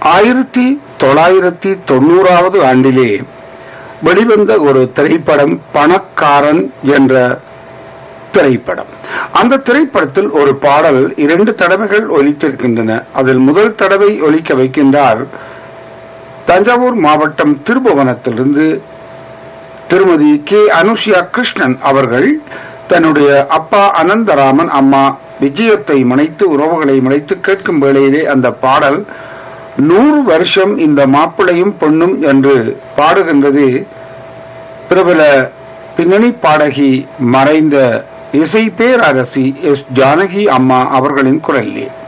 ஆயிரத்தி தொள்ளாயிரத்தி தொண்ணூறாவது ஆண்டிலே வெளிவந்த ஒரு திரைப்படம் பணக்காரன் என்ற திரைப்படம் அந்த திரைப்படத்தில் ஒரு பாடல் இரண்டு தடவைகள் ஒலித்திருக்கின்றன அதில் முதல் தடவை ஒலிக்க வைக்கின்றார் தஞ்சாவூர் மாவட்டம் திருபுவனத்திலிருந்து திருமதி கே அனுஷியா கிருஷ்ணன் அவர்கள் தன்னுடைய அப்பா அனந்தராமன் அம்மா விஜயத்தை மனைத்து உறவுகளை மனைத்து கேட்கும் வேளையிலே அந்த பாடல் நூறு வருஷம் இந்த மாப்பிளையும் பொண்ணும் என்று பாடுகின்றது பிரபல பின்னணி பாடகி மறைந்த இசை பேரரசி எஸ் ஜானகி அம்மா அவர்களின் குரலிலே